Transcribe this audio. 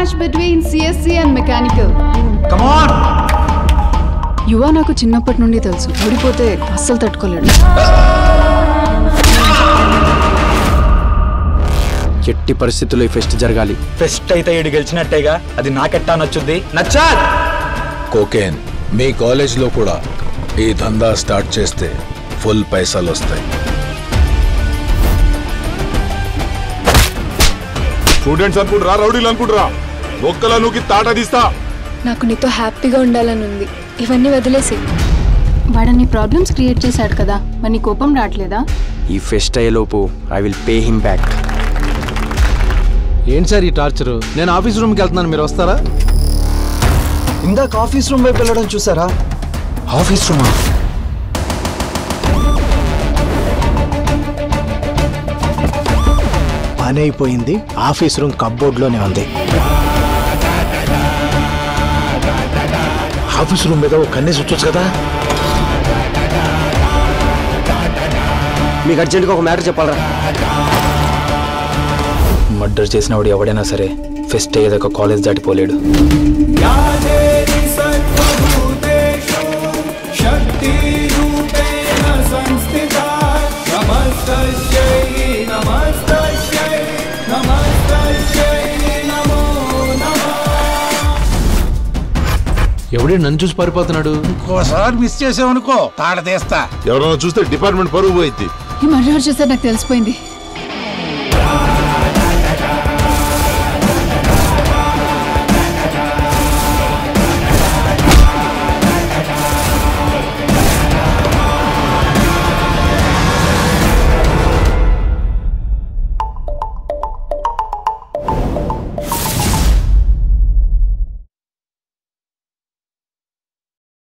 match between CSC and Mechanical. కమాన్ యువ నాకు చిన్నప్పటి నుండి తెలుసు ఓడిపోతే అస్సలు తట్టుకోలేడు ఎట్టి పరిస్థితుల్లో ఈ ఫెస్ట్ జరగాలి ఫెస్ట్ అయితే ఈడు గెలిచినట్టేగా అది నాకెట్టా నచ్చుద్ది నచ్చా కోకేన్ మీ కాలేజ్లో కూడా ఈ దందా స్టార్ట్ చేస్తే ఫుల్ పైసలు వస్తాయి స్టూడెంట్స్ అనుకుంటురా రౌడీలు అనుకుంటురా ఒక్కల నూకి తాట తీస్తా నాకు నీతో హ్యాపీగా ఉండాలని ఉంది ఇవన్నీ వదిలేసి వాడని ప్రాబ్లమ్స్ క్రియేట్ చేశాడు కదా మరి నీ కోపం రావట్లేదా ఈ ఫెస్ట్ అయ్యేలోపు I will pay him back ఏంటి సార్ ఈ టార్చర్ నేను ఆఫీస్ రూమ్కి వెళ్తున్నాను మీరు వస్తారా ఇందాక ఆఫీస్ రూమ్ వైపు వెళ్ళడం చూసారా ఆఫీస్ రూమా పని అయిపోయింది ఆఫీస్ రూమ్ కబ్బోర్డ్లోనే ఉంది ఆఫీస్ రూమ్ మీద ఒక కన్నేసి వచ్చొచ్చు కదా మీకు అర్జెంట్గా ఒక మ్యాటర్ చెప్పాలరా మర్డర్ చేసినవాడు ఎవడైనా సరే ఫెస్ట్ అయ్యేదాకా కాలేజ్ దాటిపోలేడు ఎవడే నన్ను చూసి పారిపోతున్నాడు ఇంకోసారి మిస్ చేసావనుకో తాడ తీస్తా ఎవరైనా చూస్తే డిపార్ట్మెంట్ పరువు పోయింది ఈ మర్డర్ చేశాడు నాకు తెలిసిపోయింది